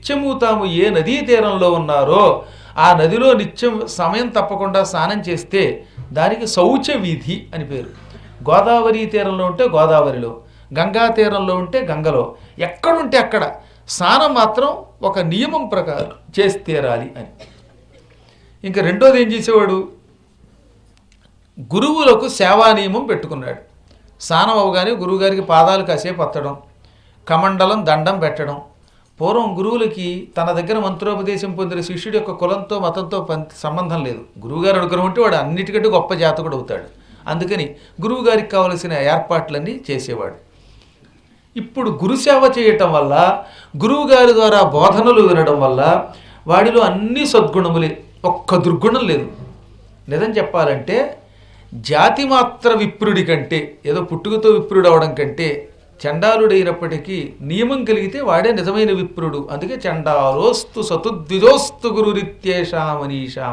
నిత్యము తాము ఏ నదీ తీరంలో ఉన్నారో ఆ నదిలో నిత్యం సమయం తప్పకుండా స్నానం చేస్తే దానికి శౌచ వీధి అని పేరు గోదావరి తీరంలో ఉంటే గోదావరిలో గంగా తీరంలో ఉంటే గంగలో ఎక్కడుంటే అక్కడ స్నానం మాత్రం ఒక నియమం ప్రకారం చేసి తీరాలి అని ఇంకా రెండోది ఏం చేసేవాడు గురువులకు సేవా నియమం పెట్టుకున్నాడు స్నానం అవగానే గురువుగారికి పాదాలు కాసేపు పత్తడం కమండలం దండం పెట్టడం పూర్వం గురువులకి తన దగ్గర మంత్రోపదేశం పొందిన శిష్యుడి యొక్క కులంతో మతంతో పం- సంబంధం లేదు గురువుగారు అనుగ్రహం ఉంటే వాడు అన్నిటికంటే గొప్ప జాతకుడు అవుతాడు అందుకని గురువుగారికి కావలసిన ఏర్పాట్లన్నీ చేసేవాడు ఇప్పుడు గురుసేవ చేయటం వల్ల గురువుగారి ద్వారా బోధనలు వినడం వల్ల వాడిలో అన్ని సద్గుణములే ఒక్క దుర్గుణం లేదు నిజం చెప్పాలంటే జాతి మాత్ర విప్రుడి కంటే ఏదో పుట్టుకతో విప్రుడు అవడం కంటే చండాలుడైనప్పటికీ నియమం కలిగితే వాడే నిజమైన విప్రుడు అందుకే చండాలోస్తు సతుద్విజోస్తు గురురిత్యేషామనీషామ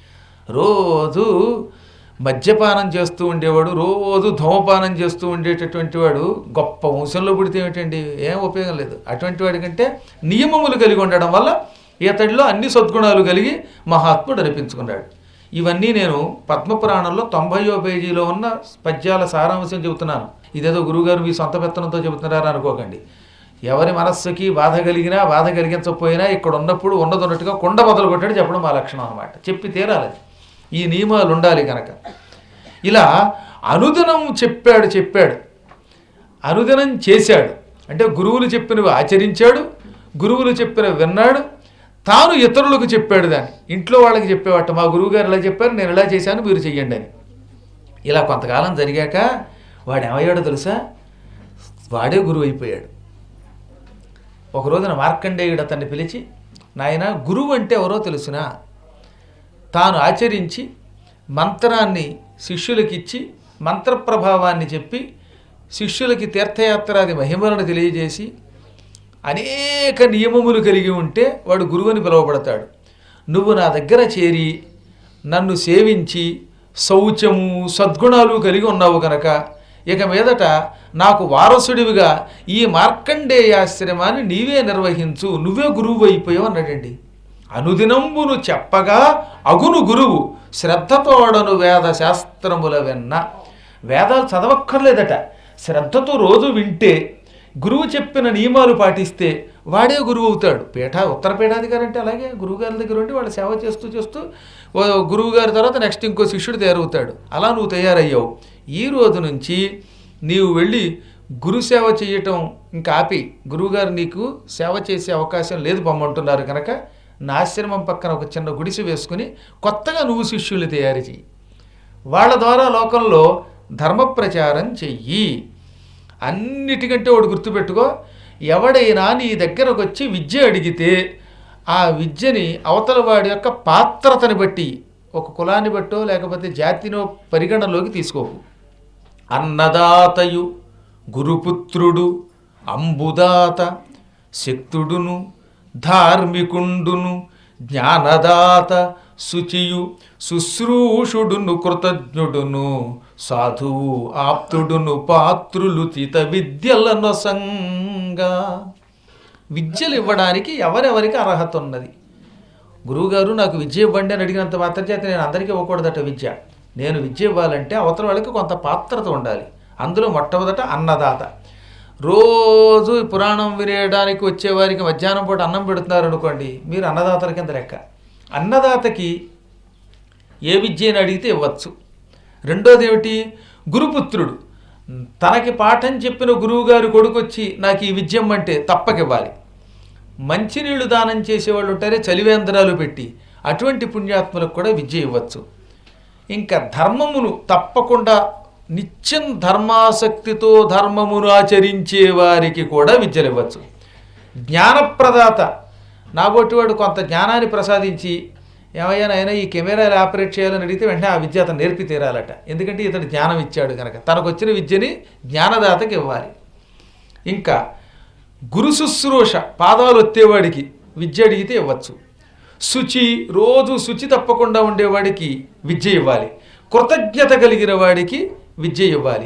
రోజు మద్యపానం చేస్తూ ఉండేవాడు రోజు ధూమపానం చేస్తూ ఉండేటటువంటి వాడు గొప్ప వంశంలో పుడితే ఏమిటండి ఏం ఉపయోగం లేదు అటువంటి వాడి కంటే నియమములు కలిగి ఉండడం వల్ల ఇతడిలో అన్ని సద్గుణాలు కలిగి మహాత్ముడు అనిపించుకున్నాడు ఇవన్నీ నేను పద్మపురాణంలో తొంభయో పేజీలో ఉన్న పద్యాల సారాంశం చెబుతున్నాను ఇదేదో గురువుగారు మీ సొంత పెత్తనంతో చెబుతున్నారని అనుకోకండి ఎవరి మనస్సుకి బాధ కలిగినా బాధ కలిగించకపోయినా ఇక్కడ ఉన్నప్పుడు ఉన్నదన్నట్టుగా కొండ మొదలు కొట్టాడు చెప్పడం మా లక్షణం అన్నమాట చెప్పి తీరాలి ఈ నియమాలు ఉండాలి కనుక ఇలా అనుదినం చెప్పాడు చెప్పాడు అనుదినం చేశాడు అంటే గురువులు చెప్పినవి ఆచరించాడు గురువులు చెప్పినవి విన్నాడు తాను ఇతరులకు చెప్పాడు దాన్ని ఇంట్లో వాళ్ళకి చెప్పేవాట మా గురువుగారు ఇలా చెప్పారు నేను ఇలా చేశాను మీరు చెయ్యండి అని ఇలా కొంతకాలం జరిగాక వాడు ఏమయ్యాడో తెలుసా వాడే గురువు అయిపోయాడు ఒక రోజున మార్కండేయుడు అతన్ని పిలిచి నాయన గురువు అంటే ఎవరో తెలుసునా తాను ఆచరించి మంత్రాన్ని శిష్యులకిచ్చి మంత్ర ప్రభావాన్ని చెప్పి శిష్యులకి తీర్థయాత్రాది మహిమలను తెలియజేసి అనేక నియమములు కలిగి ఉంటే వాడు గురువుని పిలువబడతాడు నువ్వు నా దగ్గర చేరి నన్ను సేవించి శౌచము సద్గుణాలు కలిగి ఉన్నావు కనుక ఇక మీదట నాకు వారసుడివిగా ఈ మార్కండేయాశ్రమాన్ని నీవే నిర్వహించు నువ్వే గురువు అయిపోయావు అన్నాడండి అనుదినంబును చెప్పగా అగును గురువు శ్రద్ధతోడను వేద శాస్త్రముల వెన్న వేదాలు చదవక్కర్లేదట శ్రద్ధతో రోజు వింటే గురువు చెప్పిన నియమాలు పాటిస్తే వాడే గురువు అవుతాడు పీఠ ఉత్తర పీఠాధికారి అంటే అలాగే గురువుగారి దగ్గర ఉండి వాళ్ళు సేవ చేస్తూ చేస్తూ ఓ గురువు గారి తర్వాత నెక్స్ట్ ఇంకో శిష్యుడు తయారవుతాడు అలా నువ్వు తయారయ్యావు ఈ రోజు నుంచి నీవు వెళ్ళి గురు సేవ చేయటం ఇంకా ఆపి గురువుగారు నీకు సేవ చేసే అవకాశం లేదు పొమ్మంటున్నారు కనుక నా ఆశ్రమం పక్కన ఒక చిన్న గుడిసె వేసుకుని కొత్తగా నువ్వు శిష్యుల్ని తయారు చెయ్యి వాళ్ళ ద్వారా లోకంలో ధర్మ ప్రచారం చెయ్యి అన్నిటికంటే ఒకటి గుర్తుపెట్టుకో ఎవడైనా నీ దగ్గరకు వచ్చి విద్య అడిగితే ఆ విద్యని అవతల వాడి యొక్క పాత్రతని బట్టి ఒక కులాన్ని బట్టో లేకపోతే జాతినో పరిగణలోకి తీసుకోకు అన్నదాతయు గురుపుత్రుడు అంబుదాత శక్తుడును ధార్మికుండును జ్ఞానదాత శుచియు శుశ్రూషుడును కృతజ్ఞుడును సాధువు ఆప్తుడును పాత్రులు తిత విద్యలను సంగా విద్యలు ఇవ్వడానికి ఎవరెవరికి అర్హత ఉన్నది గురువుగారు నాకు విద్య ఇవ్వండి అని అడిగినంత మాత్రం చేత నేను అందరికీ ఇవ్వకూడదట విద్య నేను విద్య ఇవ్వాలంటే అవతల వాళ్ళకి కొంత పాత్రత ఉండాలి అందులో మొట్టమొదట అన్నదాత రోజు ఈ పురాణం వినేయడానికి వచ్చేవారికి మధ్యాహ్నం పూట అన్నం పెడుతున్నారు అనుకోండి మీరు అన్నదాతల కింద లెక్క అన్నదాతకి ఏ విద్యని అడిగితే ఇవ్వచ్చు రెండోది ఏమిటి గురుపుత్రుడు తనకి పాఠం చెప్పిన గురువుగారి కొడుకొచ్చి నాకు ఈ విద్యం అంటే తప్పకివ్వాలి మంచినీళ్లు దానం చేసేవాళ్ళు ఉంటారే చలివేంద్రాలు పెట్టి అటువంటి పుణ్యాత్ములకు కూడా విద్య ఇవ్వచ్చు ఇంకా ధర్మమును తప్పకుండా నిత్యం ధర్మాసక్తితో ధర్మమును ఆచరించే వారికి కూడా విద్యలు ఇవ్వచ్చు జ్ఞానప్రదాత నాబోటివాడు కొంత జ్ఞానాన్ని ప్రసాదించి ఏమయ్యా నాయనా ఈ కెమెరా ఎలా ఆపరేట్ చేయాలని అడిగితే వెంటనే ఆ విద్య అతను నేర్పి తీరాలట ఎందుకంటే ఇతడు జ్ఞానం ఇచ్చాడు కనుక తనకు వచ్చిన విద్యని జ్ఞానదాతకి ఇవ్వాలి ఇంకా గురు శుశ్రూష పాదాలు ఒత్తేవాడికి విద్య అడిగితే ఇవ్వచ్చు శుచి రోజు శుచి తప్పకుండా ఉండేవాడికి విద్య ఇవ్వాలి కృతజ్ఞత కలిగిన వాడికి విద్య ఇవ్వాలి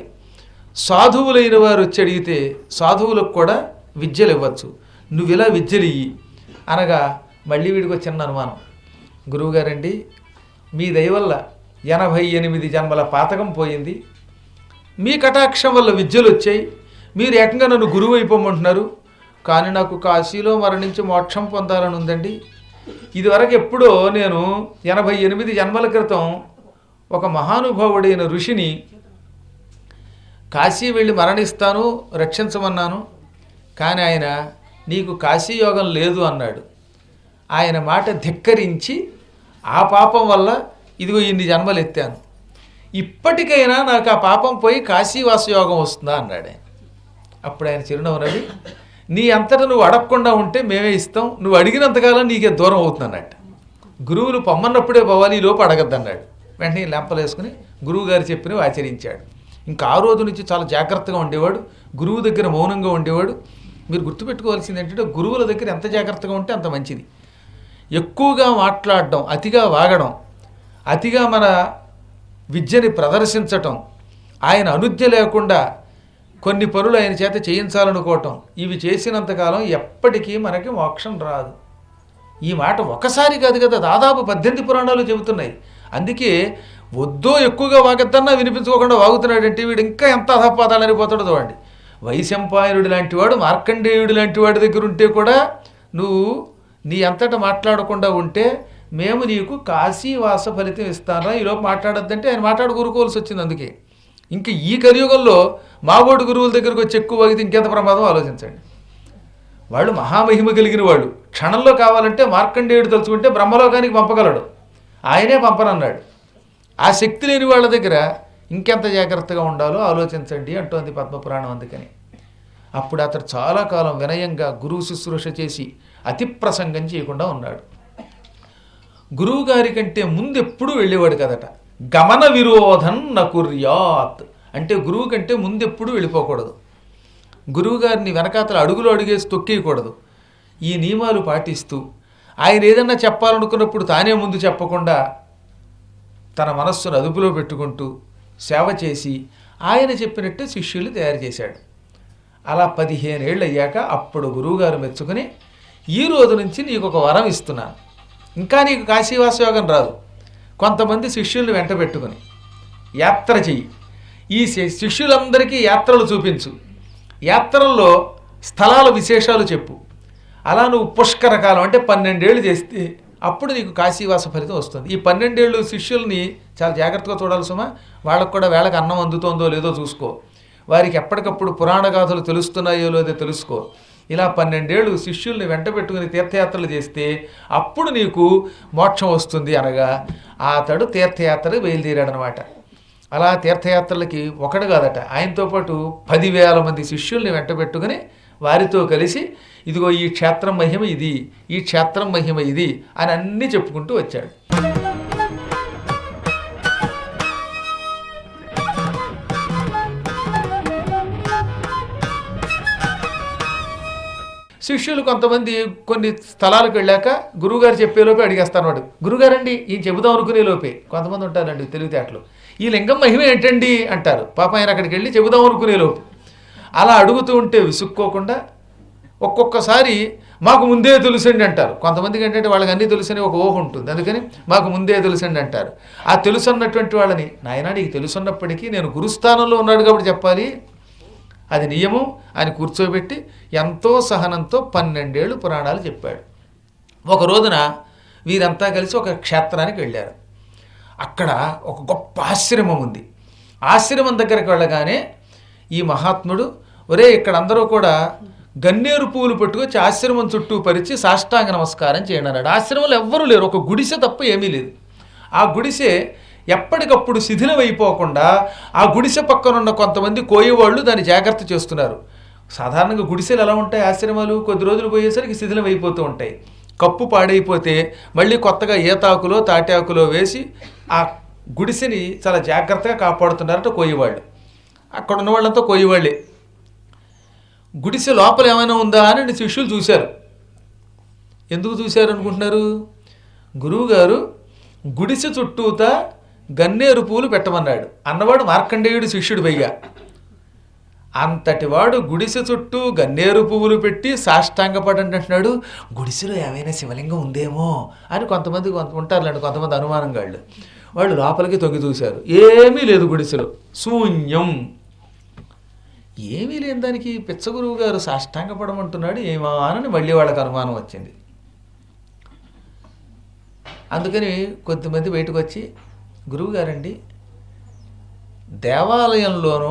సాధువులైన వారు వచ్చి అడిగితే సాధువులకు కూడా విద్యలు ఇవ్వచ్చు నువ్వు ఇలా విద్యలు ఇయ్యి అనగా మళ్ళీ వీడికి ఒక చిన్న అనుమానం గురువుగారండి మీ దయ వల్ల ఎనభై ఎనిమిది జన్మల పాతకం పోయింది మీ కటాక్షం వల్ల విద్యలు వచ్చాయి మీరు ఏకంగా నన్ను గురువు అయిపోమంటున్నారు కానీ నాకు కాశీలో మరణించి మోక్షం పొందాలని ఉందండి ఇదివరకు ఎప్పుడో నేను ఎనభై ఎనిమిది జన్మల క్రితం ఒక మహానుభావుడైన ఋషిని కాశీ వెళ్ళి మరణిస్తాను రక్షించమన్నాను కానీ ఆయన నీకు కాశీ యోగం లేదు అన్నాడు ఆయన మాట ధిక్కరించి ఆ పాపం వల్ల ఇదిగో ఇన్ని జన్మలు ఎత్తాను ఇప్పటికైనా నాకు ఆ పాపం పోయి కాశీవాస యోగం వస్తుందా అన్నాడు ఆయన అప్పుడు ఆయన చిరునవ్వు నవ్వి నీ అంతటా నువ్వు అడగకుండా ఉంటే మేమే ఇస్తాం నువ్వు అడిగినంతకాలం నీకే దూరం అవుతుందన్నట్ట గురువులు పొమ్మన్నప్పుడే పోవాలి ఈ లోపు అడగద్దన్నాడు వెంటనే లెంపలేసుకుని గురువు గారు చెప్పినవి ఆచరించాడు ఇంకా ఆ రోజు నుంచి చాలా జాగ్రత్తగా ఉండేవాడు గురువు దగ్గర మౌనంగా ఉండేవాడు మీరు గుర్తుపెట్టుకోవాల్సింది ఏంటంటే గురువుల దగ్గర ఎంత జాగ్రత్తగా ఉంటే అంత మంచిది ఎక్కువగా మాట్లాడడం అతిగా వాగడం అతిగా మన విద్యని ప్రదర్శించటం ఆయన అనుజ్ఞ లేకుండా కొన్ని పనులు ఆయన చేత చేయించాలనుకోవటం ఇవి చేసినంతకాలం ఎప్పటికీ మనకి మోక్షం రాదు ఈ మాట ఒకసారి కాదు కదా దాదాపు పద్దెనిమిది పురాణాలు చెబుతున్నాయి అందుకే వద్దో ఎక్కువగా వాగద్దన్నా వినిపించుకోకుండా వాగుతున్నాడంటే వీడు ఇంకా ఎంత అధపాదాలని పోతాడో చూడండి వైశంపాయనుడు లాంటి వాడు మార్కండేయుడు లాంటి వాడి దగ్గర ఉంటే కూడా నువ్వు నీ అంతట మాట్లాడకుండా ఉంటే మేము నీకు కాశీవాస ఫలితం ఇస్తానా ఈలోపు మాట్లాడొద్దంటే ఆయన మాట్లాడు కూరుకోవాల్సి వచ్చింది అందుకే ఇంకా ఈ కలియుగంలో మాబోడు గురువుల దగ్గరకు వచ్చి ఎక్కువ వాగితే ఇంకెంత ప్రమాదం ఆలోచించండి వాళ్ళు మహామహిమ కలిగిన వాళ్ళు క్షణంలో కావాలంటే మార్కండేయుడు తలుచుకుంటే బ్రహ్మలోకానికి పంపగలడు ఆయనే పంపనన్నాడు ఆ శక్తి లేని వాళ్ళ దగ్గర ఇంకెంత జాగ్రత్తగా ఉండాలో ఆలోచించండి అంటోంది పద్మపురాణం అందుకని అప్పుడు అతడు చాలా కాలం వినయంగా గురువు శుశ్రూష చేసి అతి ప్రసంగం చేయకుండా ఉన్నాడు గురువు గారి కంటే ముందు ఎప్పుడూ వెళ్ళేవాడు కదట గమన విరోధం నకుర్యాత్ అంటే గురువు కంటే ముందు ఎప్పుడూ వెళ్ళిపోకూడదు గురువు గారిని వెనకాతల అడుగులు అడుగేసి తొక్కేయకూడదు ఈ నియమాలు పాటిస్తూ ఆయన ఏదన్నా చెప్పాలనుకున్నప్పుడు తానే ముందు చెప్పకుండా తన మనస్సును అదుపులో పెట్టుకుంటూ సేవ చేసి ఆయన చెప్పినట్టు శిష్యులు తయారు చేశాడు అలా పదిహేను ఏళ్ళు అయ్యాక అప్పుడు గురువుగారు మెచ్చుకుని ఈ రోజు నుంచి నీకు ఒక వరం ఇస్తున్నాను ఇంకా నీకు కాశీవాస యోగం రాదు కొంతమంది శిష్యుల్ని వెంట పెట్టుకుని యాత్ర చెయ్యి ఈ శి- శిష్యులందరికీ యాత్రలు చూపించు యాత్రల్లో స్థలాల విశేషాలు చెప్పు అలా నువ్వు పుష్కర కాలం అంటే పన్నెండేళ్ళు చేస్తే అప్పుడు నీకు కాశీవాస ఫలితం వస్తుంది ఈ పన్నెండేళ్ళు శిష్యుల్ని చాలా జాగ్రత్తగా చూడాలి సుమా వాళ్ళకు కూడా వేళకు అన్నం అందుతోందో లేదో చూసుకో వారికి ఎప్పటికప్పుడు పురాణ గాథలు తెలుస్తున్నాయో లేదో తెలుసుకో ఇలా పన్నెండేళ్ళు శిష్యుల్ని వెంట పెట్టుకుని తీర్థయాత్రలు చేస్తే అప్పుడు నీకు మోక్షం వస్తుంది అనగా అతడు తీర్థయాత్ర బయలుదేరాడనమాట అలా తీర్థయాత్రలకి ఒకడు కాదట ఆయనతో పాటు పదివేల మంది శిష్యుల్ని వెంట పెట్టుకుని వారితో కలిసి ఇదిగో ఈ క్షేత్రం మహిమ ఇది ఈ క్షేత్రం మహిమ ఇది అని అన్నీ చెప్పుకుంటూ వచ్చాడు శిష్యులు కొంతమంది కొన్ని స్థలాలకు వెళ్ళాక గురువుగారు చెప్పేలోపే అడిగేస్తాను వాడు గురుగారండి ఈయన చెబుదాం అనుకునే లోపే కొంతమంది ఉంటారండి తెలివితేటలు ఈ లింగం మహిమ ఏంటండి అంటారు పాప ఆయన అక్కడికి వెళ్ళి చెబుదాం అనుకునే లోపు అలా అడుగుతూ ఉంటే విసుక్కోకుండా ఒక్కొక్కసారి మాకు ముందే తెలుసండి అంటారు కొంతమందికి ఏంటంటే వాళ్ళకి అన్నీ తెలుసని ఒక ఊహ ఉంటుంది అందుకని మాకు ముందే తెలుసండి అంటారు ఆ తెలుసు అన్నటువంటి వాళ్ళని నాయనా నీకు తెలుసున్నప్పటికీ నేను గురుస్థానంలో ఉన్నాడు కాబట్టి చెప్పాలి అది నియమం అని కూర్చోబెట్టి ఎంతో సహనంతో పన్నెండేళ్ళు పురాణాలు చెప్పాడు ఒక రోజున వీరంతా కలిసి ఒక క్షేత్రానికి వెళ్ళారు అక్కడ ఒక గొప్ప ఆశ్రమం ఉంది ఆశ్రమం దగ్గరికి వెళ్ళగానే ఈ మహాత్ముడు ఒరే ఇక్కడ అందరూ కూడా గన్నేరు పువ్వులు పట్టుకొచ్చి ఆశ్రమం చుట్టూ పరిచి సాష్టాంగ నమస్కారం చేయండి అన్నాడు ఆశ్రమంలో ఎవ్వరూ లేరు ఒక గుడిసె తప్ప ఏమీ లేదు ఆ గుడిసె ఎప్పటికప్పుడు శిథిలమైపోకుండా ఆ గుడిసె పక్కన ఉన్న కొంతమంది కోయేవాళ్ళు దాన్ని జాగ్రత్త చేస్తున్నారు సాధారణంగా గుడిసెలు ఎలా ఉంటాయి ఆశ్రమాలు కొద్ది రోజులు పోయేసరికి శిథిలం అయిపోతూ ఉంటాయి కప్పు పాడైపోతే మళ్ళీ కొత్తగా ఏతాకులో తాటాకులో వేసి ఆ గుడిసెని చాలా జాగ్రత్తగా కాపాడుతున్నారట కోయేవాళ్ళు అక్కడ ఉన్న వాళ్ళంతా కోయేవాళ్ళే గుడిసె లోపల ఏమైనా ఉందా అని శిష్యులు చూశారు ఎందుకు చూశారు అనుకుంటున్నారు గురువుగారు గుడిసె చుట్టూతా గన్నేరు పూలు పెట్టమన్నాడు అన్నవాడు మార్కండేయుడు శిష్యుడు పైగా అంతటి వాడు గుడిసె చుట్టూ గన్నేరు పువ్వులు పెట్టి సాష్టాంగపడండి అంటున్నాడు గుడిసెలో ఏమైనా శివలింగం ఉందేమో అని కొంతమంది కొంత ఉంటారులేండి కొంతమంది అనుమానం గాళ్ళు వాళ్ళు లోపలికి తొంగి చూశారు ఏమీ లేదు గుడిసెలో శూన్యం ఏమీ లేని దానికి పిచ్చగురువు గారు సాష్టాంగపడమంటున్నాడు ఏమా అని మళ్ళీ వాళ్ళకి అనుమానం వచ్చింది అందుకని కొంతమంది బయటకు వచ్చి గురువు గారండి దేవాలయంలోనో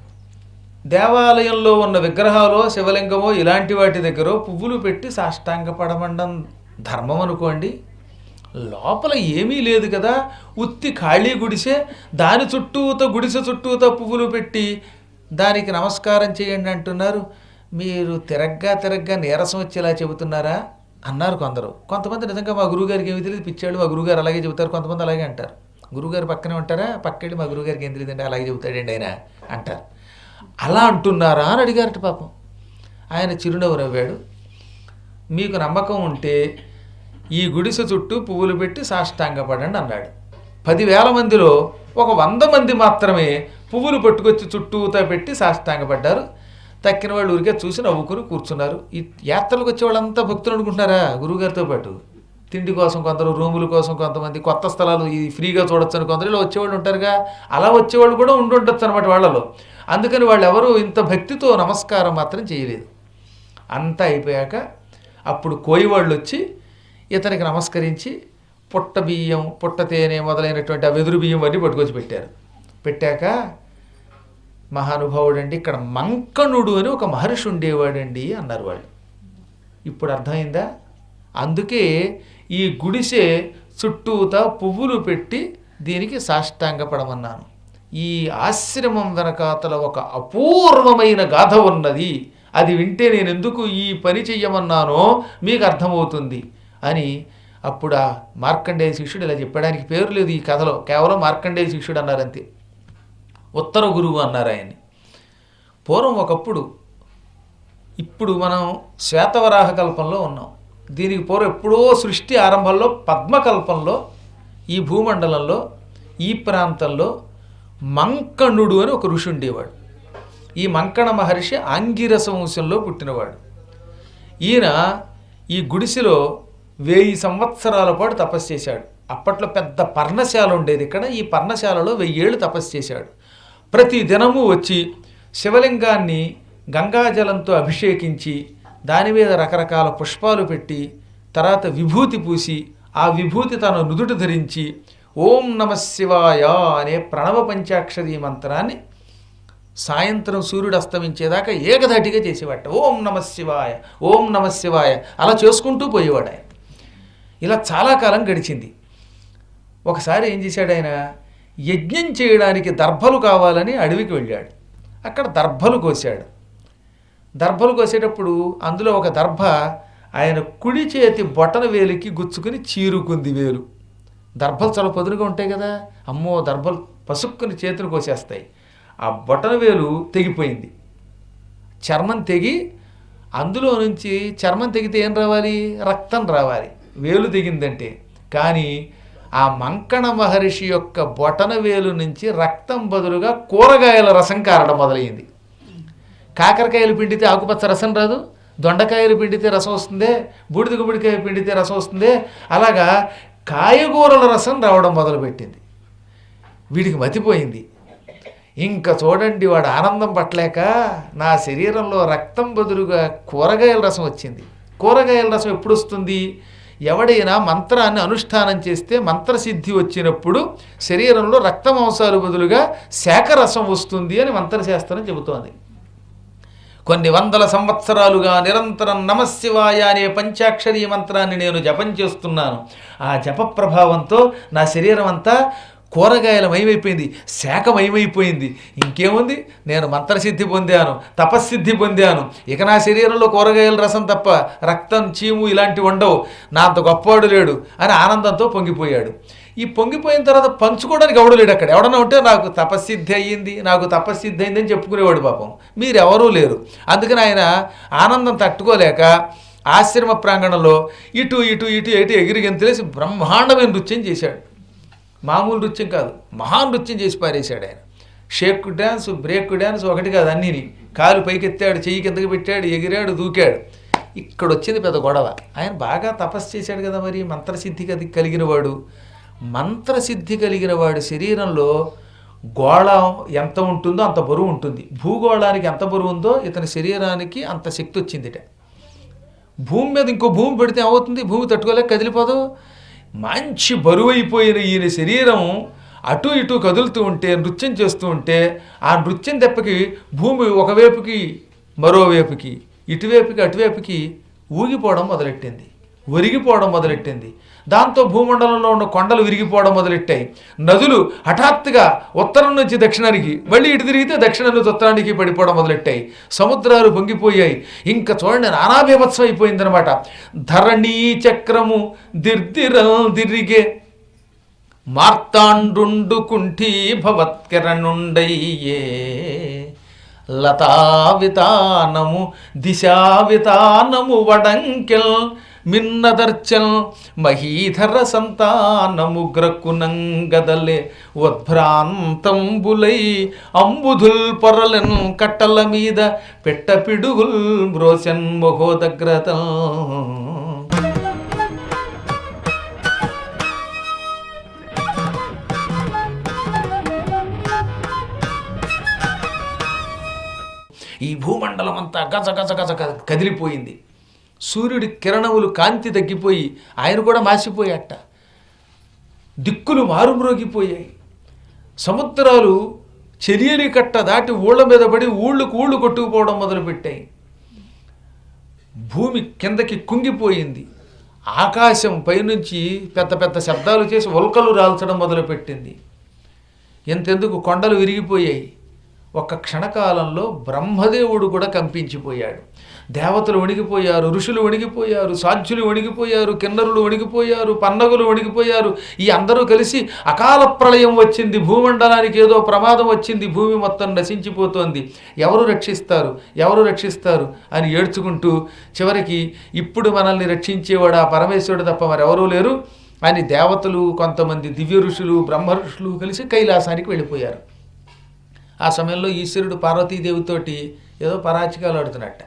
దేవాలయంలో ఉన్న విగ్రహాలో శివలింగమో ఇలాంటి వాటి దగ్గర పువ్వులు పెట్టి సాష్టాంగపడమండం ధర్మం అనుకోండి లోపల ఏమీ లేదు కదా ఉత్తి ఖాళీ గుడిసె దాని చుట్టూతో గుడిసె చుట్టూతో పువ్వులు పెట్టి దానికి నమస్కారం చేయండి అంటున్నారు మీరు తిరగ్గా తిరగ్గా నీరసం వచ్చేలా చెబుతున్నారా అన్నారు కొందరు కొంతమంది నిజంగా మా గురువుగారికి ఏమి తెలియదు పిచ్చాడు మా గురువుగారు అలాగే చెబుతారు కొంతమంది అలాగే అంటారు గురువుగారు పక్కనే ఉంటారా పక్కెళ్ళి మా గురువుగారికి ఏం తెలియదండి అలాగే చెబుతాడండి ఆయన అంటారు అలా అంటున్నారా అని అడిగారట పాపం ఆయన చిరునవ్వు నవ్వాడు మీకు నమ్మకం ఉంటే ఈ గుడిసె చుట్టూ పువ్వులు పెట్టి సాష్టాంగపడండి అన్నాడు పదివేల మందిలో ఒక వంద మంది మాత్రమే పువ్వులు పట్టుకొచ్చి చుట్టూతా పెట్టి సాష్టాంగపడ్డారు తక్కిన వాళ్ళు ఊరికే చూసి నవ్వుకుని కూర్చున్నారు ఈ యాత్రలకు వచ్చే వాళ్ళంతా భక్తులు అనుకుంటున్నారా గురువుగారితో పాటు తిండి కోసం కొందరు రూముల కోసం కొంతమంది కొత్త స్థలాలు ఈ ఫ్రీగా చూడొచ్చు అని కొందరు ఇలా వచ్చేవాళ్ళు ఉంటారుగా అలా వచ్చేవాళ్ళు కూడా ఉండి ఉండొచ్చు అనమాట వాళ్ళలో అందుకని వాళ్ళు ఎవరు ఇంత భక్తితో నమస్కారం మాత్రం చేయలేదు అంతా అయిపోయాక అప్పుడు కోయివాళ్ళు వచ్చి ఇతనికి నమస్కరించి పుట్ట బియ్యం పుట్ట తేనె మొదలైనటువంటి ఆ వెదురు బియ్యం అన్నీ పట్టుకొచ్చి పెట్టారు పెట్టాక మహానుభావుడండి ఇక్కడ మంకణుడు అని ఒక మహర్షి ఉండేవాడండి అన్నారు వాళ్ళు ఇప్పుడు అర్థమైందా అందుకే ఈ గుడిసె చుట్టూతా పువ్వులు పెట్టి దీనికి సాష్టాంగపడమన్నాను ఈ ఆశ్రమం వెనకాతల ఒక అపూర్వమైన గాథ ఉన్నది అది వింటే నేను ఎందుకు ఈ పని చెయ్యమన్నానో మీకు అర్థమవుతుంది అని అప్పుడు ఆ మార్కండేయ శిష్యుడు ఇలా చెప్పడానికి పేరు లేదు ఈ కథలో కేవలం మార్కండేయ శిష్యుడు అన్నారంతే ఉత్తర గురువు అన్నారు ఆయన్ని పూర్వం ఒకప్పుడు ఇప్పుడు మనం శ్వేతవరాహ కల్పంలో ఉన్నాం దీనికి పూర్వం ఎప్పుడో సృష్టి ఆరంభంలో పద్మకల్పంలో ఈ భూమండలంలో ఈ ప్రాంతంలో మంకణుడు అని ఒక ఋషి ఉండేవాడు ఈ మంకణ మహర్షి ఆంగిరస వంశంలో పుట్టినవాడు ఈయన ఈ గుడిసెలో వెయ్యి సంవత్సరాల పాటు తపస్సు చేశాడు అప్పట్లో పెద్ద పర్ణశాల ఉండేది ఇక్కడ ఈ పర్ణశాలలో వెయ్యేళ్ళు తపస్సు చేశాడు ప్రతి దినము వచ్చి శివలింగాన్ని గంగాజలంతో అభిషేకించి దాని మీద రకరకాల పుష్పాలు పెట్టి తర్వాత విభూతి పూసి ఆ విభూతి తన నుదుట ధరించి ఓం నమ శివాయ అనే ప్రణవ పంచాక్షరి మంత్రాన్ని సాయంత్రం సూర్యుడు అస్తమించేదాకా ఏకధాటిగా చేసేవాట ఓం నమ శివాయ ఓం నమ శివాయ అలా చేసుకుంటూ పోయేవాడు ఆయన ఇలా చాలా కాలం గడిచింది ఒకసారి ఏం చేశాడు ఆయన యజ్ఞం చేయడానికి దర్భలు కావాలని అడవికి వెళ్ళాడు అక్కడ దర్భలు కోశాడు దర్భలు కోసేటప్పుడు అందులో ఒక దర్భ ఆయన కుడి చేతి బొటన వేలికి గుచ్చుకుని చీరుకుంది వేలు దర్భలు చాలా పొదునుగా ఉంటాయి కదా అమ్మో దర్భలు పసుక్కుని చేతులు కోసేస్తాయి ఆ బొటన వేలు తెగిపోయింది చర్మం తెగి అందులో నుంచి చర్మం తెగితే ఏం రావాలి రక్తం రావాలి వేలు తెగిందంటే కానీ ఆ మంకణ మహర్షి యొక్క బొటన వేలు నుంచి రక్తం బదులుగా కూరగాయల రసం కారడం మొదలైంది కాకరకాయలు పిండితే ఆకుపచ్చ రసం రాదు దొండకాయలు పిండితే రసం వస్తుందే బూడిద గుమ్మడికాయ పిండితే రసం వస్తుందే అలాగా కాయగూరల రసం రావడం మొదలుపెట్టింది వీడికి మతిపోయింది ఇంకా చూడండి వాడు ఆనందం పట్టలేక నా శరీరంలో రక్తం బదులుగా కూరగాయల రసం వచ్చింది కూరగాయల రసం ఎప్పుడు వస్తుంది ఎవడైనా మంత్రాన్ని అనుష్ఠానం చేస్తే మంత్రసిద్ధి వచ్చినప్పుడు శరీరంలో రక్త మాంసాలు బదులుగా శాఖరసం వస్తుంది అని మంత్రశాస్త్రం చెబుతోంది కొన్ని వందల సంవత్సరాలుగా నిరంతరం నమశివాయ అనే పంచాక్షరీ మంత్రాన్ని నేను జపం చేస్తున్నాను ఆ జప ప్రభావంతో నా శరీరం అంతా కూరగాయల మయమైపోయింది శాఖ మయమైపోయింది ఇంకేముంది నేను మంత్రసిద్ధి పొందాను తపస్సిద్ధి పొందాను ఇక నా శరీరంలో కూరగాయల రసం తప్ప రక్తం చీము ఇలాంటివి ఉండవు నా అంత గొప్పవాడు లేడు అని ఆనందంతో పొంగిపోయాడు ఈ పొంగిపోయిన తర్వాత పంచుకోవడానికి ఎవడు లేడు అక్కడ ఎవడన్నా ఉంటే నాకు తపస్సిద్ధి అయ్యింది నాకు తపస్సిద్ధి అయిందని చెప్పుకునేవాడు పాపం మీరెవరూ లేరు అందుకని ఆయన ఆనందం తట్టుకోలేక ఆశ్రమ ప్రాంగణంలో ఇటు ఇటు ఇటు ఇటు ఎగిరి గెంతులేసి బ్రహ్మాండమైన నృత్యం చేశాడు మామూలు నృత్యం కాదు మహా నృత్యం చేసి పారేశాడు ఆయన షేక్ డ్యాన్స్ బ్రేక్ డ్యాన్స్ ఒకటి కాదు అన్నీని కాలు పైకెత్తాడు చెయ్యి కిందకి పెట్టాడు ఎగిరాడు దూకాడు ఇక్కడ వచ్చింది పెద్ద గొడవ ఆయన బాగా తపస్సు చేశాడు కదా మరి మంత్రసిద్ధి కది కలిగిన వాడు మంత్రసిద్ధి కలిగిన వాడి శరీరంలో గోళం ఎంత ఉంటుందో అంత బరువు ఉంటుంది భూగోళానికి ఎంత బరువు ఉందో ఇతని శరీరానికి అంత శక్తి వచ్చిందిట భూమి మీద ఇంకో భూమి పెడితే ఏమవుతుంది భూమి తట్టుకోలేక కదిలిపోదు మంచి బరువైపోయిన ఈయన శరీరం అటు ఇటు కదులుతూ ఉంటే నృత్యం చేస్తూ ఉంటే ఆ నృత్యం దెబ్బకి భూమి ఒకవైపుకి మరోవైపుకి ఇటువైపుకి అటువైపుకి ఊగిపోవడం మొదలెట్టింది ఒరిగిపోవడం మొదలెట్టింది దాంతో భూమండలంలో ఉన్న కొండలు విరిగిపోవడం మొదలెట్టాయి నదులు హఠాత్తుగా ఉత్తరం నుంచి దక్షిణానికి మళ్ళీ ఇటు తిరిగితే దక్షిణం నుంచి ఉత్తరానికి పడిపోవడం మొదలెట్టాయి సముద్రాలు పొంగిపోయాయి ఇంకా చూడండి నానాబీభత్సం అయిపోయిందనమాట ధరణీ చక్రము దిర్దిరల్ దిరిగే మార్తాండుండు కుంఠీ భవత్కిరణుండయ్యే లతావితానము దిశావితానము వడంకెల్ మిన్నదర్చల్ మహీధర సంతానము గ్రక్కునంగదలే ఉద్భ్రాంతంబులై అంబుధుల్ పొరలెన్ కట్టల మీద పెట్ట పిడుగుల్ మ్రోసెన్ మహోదగ్రతం ఈ భూమండలం అంతా గజ గజ గజ గజ కదిలిపోయింది సూర్యుడి కిరణములు కాంతి తగ్గిపోయి ఆయన కూడా మాసిపోయాట దిక్కులు మారుమ్రోగిపోయాయి సముద్రాలు చెరియలి కట్ట దాటి ఊళ్ళ మీద పడి ఊళ్ళకు ఊళ్ళు కొట్టుకుపోవడం మొదలుపెట్టాయి భూమి కిందకి కుంగిపోయింది ఆకాశం పైనుంచి పెద్ద పెద్ద శబ్దాలు చేసి ఉల్కలు రాల్చడం మొదలుపెట్టింది ఎంతెందుకు కొండలు విరిగిపోయాయి ఒక్క క్షణకాలంలో బ్రహ్మదేవుడు కూడా కంపించిపోయాడు దేవతలు వణిగిపోయారు ఋషులు వణిగిపోయారు సాధ్యులు వణిగిపోయారు కిన్నరులు వణిగిపోయారు పన్నగులు వణిగిపోయారు ఈ అందరూ కలిసి అకాల ప్రళయం వచ్చింది భూమండలానికి ఏదో ప్రమాదం వచ్చింది భూమి మొత్తం నశించిపోతోంది ఎవరు రక్షిస్తారు ఎవరు రక్షిస్తారు అని ఏడ్చుకుంటూ చివరికి ఇప్పుడు మనల్ని రక్షించేవాడు ఆ పరమేశ్వరుడు తప్ప మరెవరూ లేరు అని దేవతలు కొంతమంది దివ్య ఋషులు బ్రహ్మ ఋషులు కలిసి కైలాసానికి వెళ్ళిపోయారు ఆ సమయంలో ఈశ్వరుడు పార్వతీదేవితోటి ఏదో పరాచికాలు ఆడుతున్నట్ట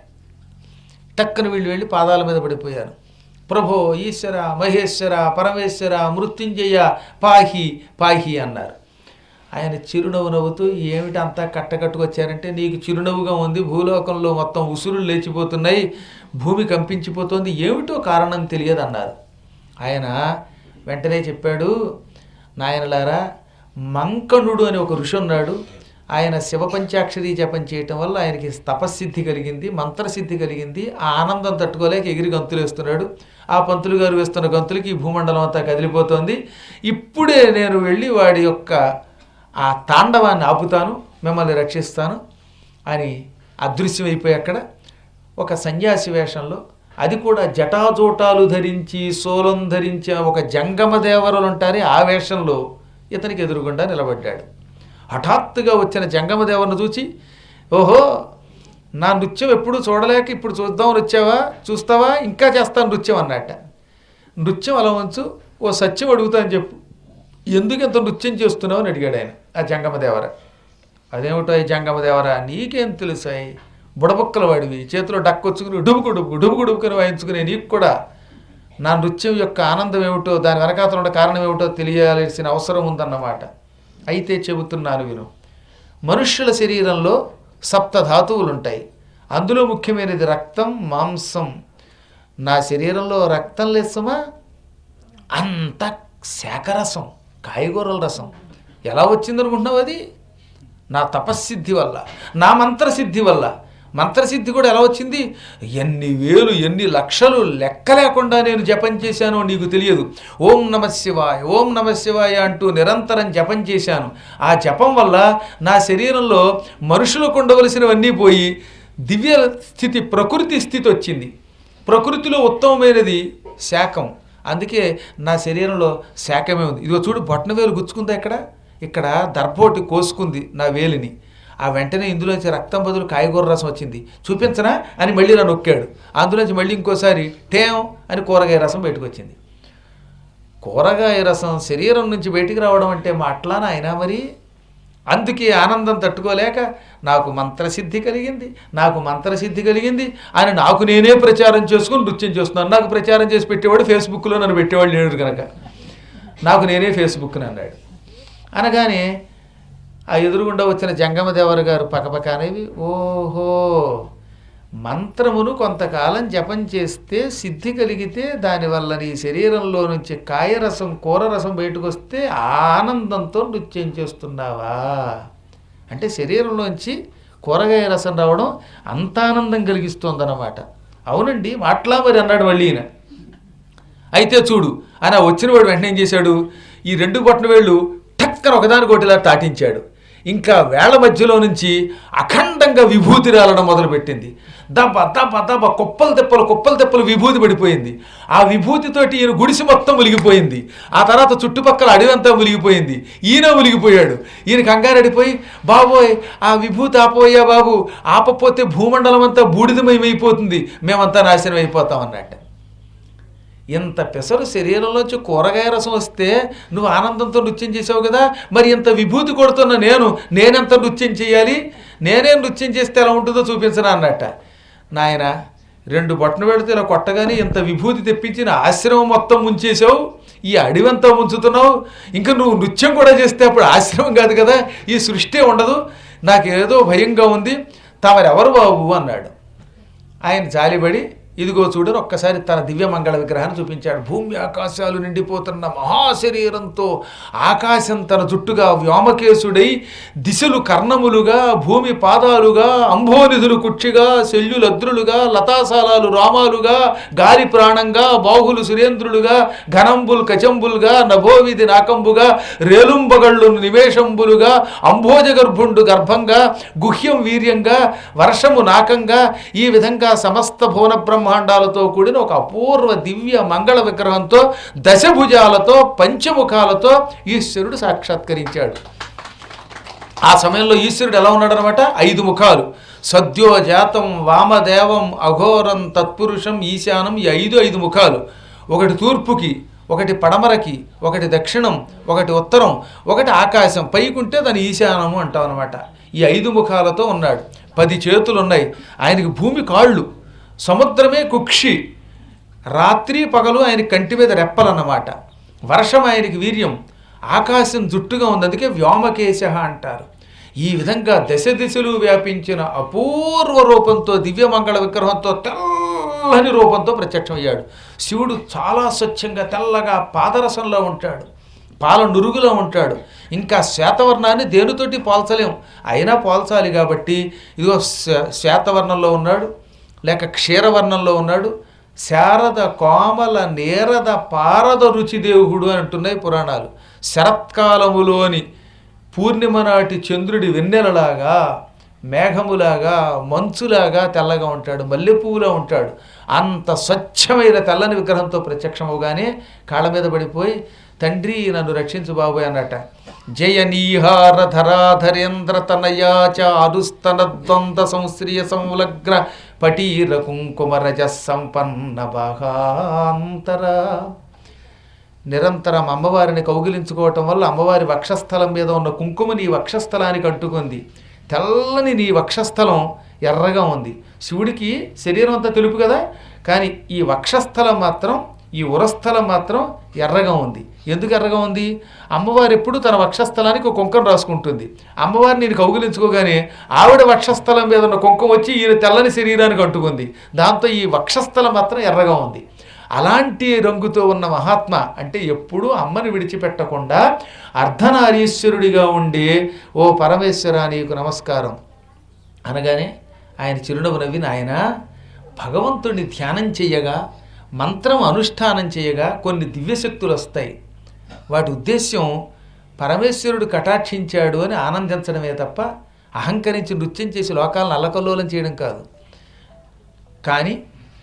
టక్కన వీళ్ళు వెళ్ళి పాదాల మీద పడిపోయారు ప్రభో ఈశ్వర మహేశ్వర పరమేశ్వర మృత్యుంజయ పాహి పాహి అన్నారు ఆయన చిరునవ్వు నవ్వుతూ ఏమిటి అంతా కట్టకట్టుకొచ్చారంటే నీకు చిరునవ్వుగా ఉంది భూలోకంలో మొత్తం ఉసురులు లేచిపోతున్నాయి భూమి కంపించిపోతుంది ఏమిటో కారణం తెలియదు అన్నారు ఆయన వెంటనే చెప్పాడు నాయనలారా మంకణుడు అని ఒక ఋషి ఉన్నాడు ఆయన శివపంచాక్షరి జపం చేయటం వల్ల ఆయనకి తపస్సిద్ధి కలిగింది మంత్రసిద్ధి కలిగింది ఆ ఆనందం తట్టుకోలేక ఎగిరి గంతులు వేస్తున్నాడు ఆ పంతులు గారు వేస్తున్న గంతులకి ఈ భూమండలం అంతా కదిలిపోతోంది ఇప్పుడే నేను వెళ్ళి వాడి యొక్క ఆ తాండవాన్ని ఆపుతాను మిమ్మల్ని రక్షిస్తాను అని అదృశ్యమైపోయి అక్కడ ఒక సన్యాసి వేషంలో అది కూడా జటాజూటాలు ధరించి సోలం ధరించిన ఒక జంగమ దేవరలు ఉంటారే ఆ వేషంలో ఇతనికి ఎదురుగుండా నిలబడ్డాడు హఠాత్తుగా వచ్చిన జంగమ దేవరను చూచి ఓహో నా నృత్యం ఎప్పుడు చూడలేక ఇప్పుడు చూద్దామని వచ్చావా చూస్తావా ఇంకా చేస్తాను నృత్యం అన్నట్ట నృత్యం అలా ఉంచు ఓ సత్యం అడుగుతాను చెప్పు ఎందుకు ఇంత నృత్యం చేస్తున్నావు అని అడిగాడు ఆయన ఆ జంగమదేవర అదేమిటో ఈ జంగమదేవరా నీకేం తెలుసాయి బుడబొక్కల వాడివి చేతిలో డక్కొచ్చుకుని డుబుకు డుబుకు డుబుకు డుబుకుని వాయించుకునే నీకు కూడా నా నృత్యం యొక్క ఆనందం ఏమిటో దాని వెనకాతల ఉన్న కారణం ఏమిటో తెలియాల్సిన అవసరం ఉందన్నమాట అయితే చెబుతున్నాను విను మనుష్యుల శరీరంలో సప్త ధాతువులు ఉంటాయి అందులో ముఖ్యమైనది రక్తం మాంసం నా శరీరంలో రక్తం లేసమా అంత శాకరసం కాయగూరల రసం ఎలా వచ్చిందనుకుంటున్నావు అది నా తపస్సిద్ధి వల్ల నా మంత్రసిద్ధి వల్ల మంత్రసిద్ధి కూడా ఎలా వచ్చింది ఎన్ని వేలు ఎన్ని లక్షలు లెక్క లేకుండా నేను జపం చేశానో నీకు తెలియదు ఓం నమ శివాయ ఓం నమ శివాయ అంటూ నిరంతరం జపం చేశాను ఆ జపం వల్ల నా శరీరంలో మనుషులకు ఉండవలసినవన్నీ పోయి దివ్య స్థితి ప్రకృతి స్థితి వచ్చింది ప్రకృతిలో ఉత్తమమైనది శాఖం అందుకే నా శరీరంలో శాఖమే ఉంది ఇదిగో చూడు బొట్టన వేలు గుచ్చుకుందా ఇక్కడ ఇక్కడ దర్భోటి కోసుకుంది నా వేలిని ఆ వెంటనే ఇందులోంచి రక్తం బదులు కాయగూర రసం వచ్చింది చూపించనా అని మళ్ళీ నన్ను నొక్కాడు అందులోంచి మళ్ళీ ఇంకోసారి టేం అని కూరగాయ రసం బయటకు వచ్చింది కూరగాయ రసం శరీరం నుంచి బయటికి రావడం అంటే మా అట్లానా అయినా మరి అందుకే ఆనందం తట్టుకోలేక నాకు మంత్రసిద్ధి కలిగింది నాకు మంత్రసిద్ధి కలిగింది అని నాకు నేనే ప్రచారం చేసుకుని నృత్యం చేస్తున్నాను నాకు ప్రచారం చేసి పెట్టేవాడు ఫేస్బుక్లో నన్ను పెట్టేవాడు లేడు కనుక నాకు నేనే ఫేస్బుక్ని అన్నాడు అనగానే ఆ ఎదురుగుండా వచ్చిన జంగమదేవరు గారు పక్కపక్క అనేవి ఓహో మంత్రమును కొంతకాలం జపం చేస్తే సిద్ధి కలిగితే దానివల్ల నీ శరీరంలో నుంచి కాయరసం కూరరసం బయటకు వస్తే ఆనందంతో నృత్యం చేస్తున్నావా అంటే శరీరంలోంచి కూరగాయ రసం రావడం అంత ఆనందం కలిగిస్తోందన్నమాట అవునండి మాట్లా మరి అన్నాడు మళ్ళీ ఈయన అయితే చూడు ఆయన వచ్చిన వాడు వెంటనే ఏం చేశాడు ఈ రెండు బొట్టన వేళ్ళు టక్కన ఒకదానికొకటి ఇలా తాటించాడు ఇంకా వేళ్ల మధ్యలో నుంచి అఖండంగా విభూతి రాలడం మొదలుపెట్టింది దబ్బ దబ్బ దబ్బ కుప్పలు తెప్పలు కుప్పలు తెప్పలు విభూతి పడిపోయింది ఆ విభూతితోటి ఈయన గుడిసి మొత్తం మునిగిపోయింది ఆ తర్వాత చుట్టుపక్కల అడవంతా మునిగిపోయింది ఈయన మునిగిపోయాడు ఈయన కంగారడిపోయి బాబోయ్ ఆ విభూతి ఆపోయా బాబు ఆపపోతే భూమండలం అంతా బూడిదమయమైపోతుంది మేమంతా నాశనం అయిపోతాం అన్నట్టు ఇంత పెసరు శరీరంలోంచి కూరగాయ రసం వస్తే నువ్వు ఆనందంతో నృత్యం చేసావు కదా మరి ఇంత విభూతి కొడుతున్న నేను నేనెంత నృత్యం చేయాలి నేనే నృత్యం చేస్తే ఎలా ఉంటుందో చూపించను అన్నట్ట నాయన రెండు బొట్టన పెడితే ఇలా కొట్టగానే ఇంత విభూతి తెప్పించిన ఆశ్రమం మొత్తం ముంచేసావు ఈ అడివంతా ముంచుతున్నావు ఇంకా నువ్వు నృత్యం కూడా చేస్తే అప్పుడు ఆశ్రమం కాదు కదా ఈ సృష్టి ఉండదు నాకేదో భయంగా ఉంది తమరెవరు బాబు అన్నాడు ఆయన జాలిపడి ఇదిగో చూడని ఒక్కసారి తన దివ్యమంగళ విగ్రహాన్ని చూపించాడు భూమి ఆకాశాలు నిండిపోతున్న మహాశరీరంతో ఆకాశం తన జుట్టుగా వ్యోమకేశుడై దిశలు కర్ణములుగా భూమి పాదాలుగా అంభోనిధులు కుక్షిగా శల్యులు అద్రులుగా లతాసాలాలు రామాలుగా గాలి ప్రాణంగా బాహులు సురేంద్రులుగా ఘనంబుల్ కచంబులుగా నభోవిధి నాకంబుగా రేలుంబగళ్ళు నివేశంబులుగా అంభోజ గర్భుండు గర్భంగా గుహ్యం వీర్యంగా వర్షము నాకంగా ఈ విధంగా సమస్త భువన బ్రహ్మాండాలతో కూడిన ఒక అపూర్వ దివ్య మంగళ విగ్రహంతో దశభుజాలతో పంచముఖాలతో ఈశ్వరుడు సాక్షాత్కరించాడు ఆ సమయంలో ఈశ్వరుడు ఎలా ఉన్నాడు అనమాట ఐదు ముఖాలు సద్యో జాతం వామదేవం అఘోరం తత్పురుషం ఈశానం ఈ ఐదు ఐదు ముఖాలు ఒకటి తూర్పుకి ఒకటి పడమరకి ఒకటి దక్షిణం ఒకటి ఉత్తరం ఒకటి ఆకాశం పైకుంటే దాని ఈశానము అంటాం అనమాట ఈ ఐదు ముఖాలతో ఉన్నాడు పది చేతులు ఉన్నాయి ఆయనకి భూమి కాళ్ళు సముద్రమే కుక్షి రాత్రి పగలు ఆయన కంటి మీద రెప్పలన్నమాట వర్షం ఆయనకి వీర్యం ఆకాశం జుట్టుగా ఉంది అందుకే వ్యోమకేశ అంటారు ఈ విధంగా దశ దిశలు వ్యాపించిన అపూర్వ రూపంతో దివ్యమంగళ విగ్రహంతో తెల్లని రూపంతో ప్రత్యక్షమయ్యాడు శివుడు చాలా స్వచ్ఛంగా తెల్లగా పాదరసంలో ఉంటాడు పాల నురుగులో ఉంటాడు ఇంకా శ్వేతవర్ణాన్ని దేనితోటి పోల్చలేం అయినా పోల్చాలి కాబట్టి ఇదిగో శ్వే- శ్వేతవర్ణంలో ఉన్నాడు లేక క్షీరవర్ణంలో ఉన్నాడు శారద కోమల నేరద పారద రుచిదేవుడు అని అంటున్నాయి పురాణాలు శరత్కాలములోని పూర్ణిమ నాటి చంద్రుడి వెన్నెలలాగా మేఘములాగా మంచులాగా తెల్లగా ఉంటాడు మల్లెపువ్వులా ఉంటాడు అంత స్వచ్ఛమైన తెల్లని విగ్రహంతో ప్రత్యక్షమవగానే కాళ్ళ మీద పడిపోయి తండ్రి నన్ను రక్షించు బాబోయ్ అన్నట జయ నీహార ధరాధరేంద్ర తనయాచ అరుస్తన ద్వంద్వ సంశ్రియ సంలగ్న పటీర కుంకుమ రజ సంపన్న భాగాంతర నిరంతరం అమ్మవారిని కౌగిలించుకోవటం వల్ల అమ్మవారి వక్షస్థలం మీద ఉన్న కుంకుమ నీ వక్షస్థలానికి అంటుకుంది తెల్లని నీ వక్షస్థలం ఎర్రగా ఉంది శివుడికి శరీరం అంతా తెలుపు కదా కానీ ఈ వక్షస్థలం మాత్రం ఈ ఉరస్థలం మాత్రం ఎర్రగా ఉంది ఎందుకు ఎర్రగా ఉంది అమ్మవారు ఎప్పుడు తన వక్షస్థలానికి ఒక కుంకం రాసుకుంటుంది అమ్మవారిని నేను కౌగిలించుకోగానే ఆవిడ వక్షస్థలం మీద ఉన్న కుంకం వచ్చి ఈయన తెల్లని శరీరానికి అంటుకుంది దాంతో ఈ వక్షస్థలం మాత్రం ఎర్రగా ఉంది అలాంటి రంగుతో ఉన్న మహాత్మ అంటే ఎప్పుడూ అమ్మని విడిచిపెట్టకుండా అర్ధనారీశ్వరుడిగా ఉండి ఓ పరమేశ్వర నీకు నమస్కారం అనగానే ఆయన చిరునవ్వు నవ్వి నాయన భగవంతుడిని ధ్యానం చేయగా మంత్రం అనుష్ఠానం చేయగా కొన్ని దివ్యశక్తులు వస్తాయి వాటి ఉద్దేశ్యం పరమేశ్వరుడు కటాక్షించాడు అని ఆనందించడమే తప్ప అహంకరించి నృత్యం చేసి లోకాలను అల్లకల్లోలం చేయడం కాదు కానీ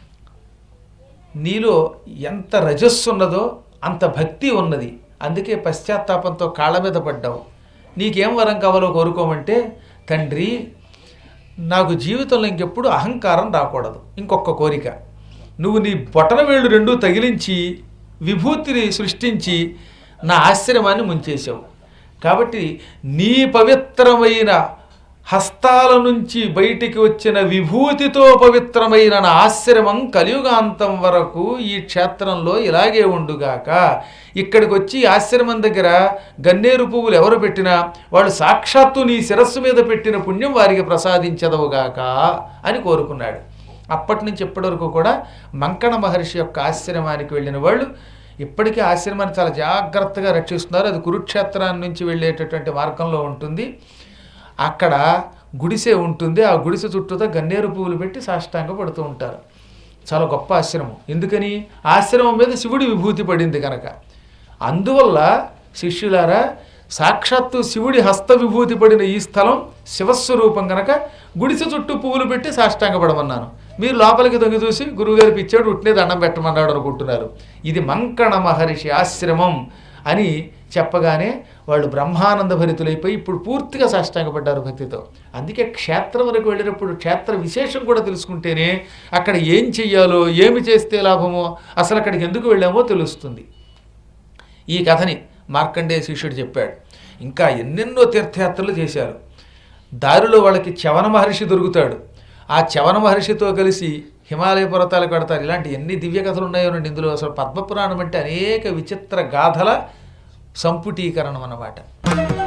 నీలో ఎంత రజస్సు ఉన్నదో అంత భక్తి ఉన్నది అందుకే పశ్చాత్తాపంతో కాళ్ళ మీద పడ్డావు నీకేం వరం కావాలో కోరుకోమంటే తండ్రి నాకు జీవితంలో ఇంకెప్పుడు అహంకారం రాకూడదు ఇంకొక కోరిక నువ్వు నీ బొటన వేళ్ళు రెండు తగిలించి విభూతిని సృష్టించి నా ఆశ్రమాన్ని ముంచేశావు కాబట్టి నీ పవిత్రమైన హస్తాల నుంచి బయటికి వచ్చిన విభూతితో పవిత్రమైన నా ఆశ్రమం కలియుగాంతం వరకు ఈ క్షేత్రంలో ఇలాగే ఉండుగాక ఇక్కడికి వచ్చి ఈ ఆశ్రమం దగ్గర గన్నేరు పువ్వులు ఎవరు పెట్టినా వాళ్ళు సాక్షాత్తు నీ శిరస్సు మీద పెట్టిన పుణ్యం వారికి ప్రసాదించదవుగాక అని కోరుకున్నాడు అప్పటి నుంచి ఇప్పటి వరకు కూడా మంకణ మహర్షి యొక్క ఆశ్రమానికి వెళ్ళిన వాళ్ళు ఇప్పటికీ ఆశ్రమాన్ని చాలా జాగ్రత్తగా రక్షిస్తున్నారు అది కురుక్షేత్రాన్ని నుంచి వెళ్ళేటటువంటి మార్గంలో ఉంటుంది అక్కడ గుడిసె ఉంటుంది ఆ గుడిసె చుట్టూతో గన్నేరు పువ్వులు పెట్టి సాష్టాంగ పడుతూ ఉంటారు చాలా గొప్ప ఆశ్రమం ఎందుకని ఆశ్రమం మీద శివుడి విభూతి పడింది కనుక అందువల్ల శిష్యులారా సాక్షాత్తు శివుడి హస్త విభూతి పడిన ఈ స్థలం శివస్వరూపం గనక గుడిసె చుట్టూ పువ్వులు పెట్టి సాష్టాంగపడమన్నాను మీరు లోపలికి దొంగి చూసి గురువుగారికి ఇచ్చాడు ఉట్నే దండం పెట్టమన్నాడు అనుకుంటున్నారు ఇది మంకణ మహర్షి ఆశ్రమం అని చెప్పగానే వాళ్ళు బ్రహ్మానంద భరితులైపోయి ఇప్పుడు పూర్తిగా సాష్టాంగపడ్డారు భక్తితో అందుకే క్షేత్రం వరకు వెళ్ళినప్పుడు క్షేత్ర విశేషం కూడా తెలుసుకుంటేనే అక్కడ ఏం చెయ్యాలో ఏమి చేస్తే లాభమో అసలు అక్కడికి ఎందుకు వెళ్ళామో తెలుస్తుంది ఈ కథని మార్కండేయ శిష్యుడు చెప్పాడు ఇంకా ఎన్నెన్నో తీర్థయాత్రలు చేశారు దారిలో వాళ్ళకి చవన మహర్షి దొరుకుతాడు ఆ చవన మహర్షితో కలిసి హిమాలయ పర్వతాలకు పెడతారు ఇలాంటి ఎన్ని దివ్య కథలు ఉన్నాయోనండి ఇందులో అసలు పద్మపురాణం అంటే అనేక విచిత్ర గాథల సంపుటీకరణం అన్నమాట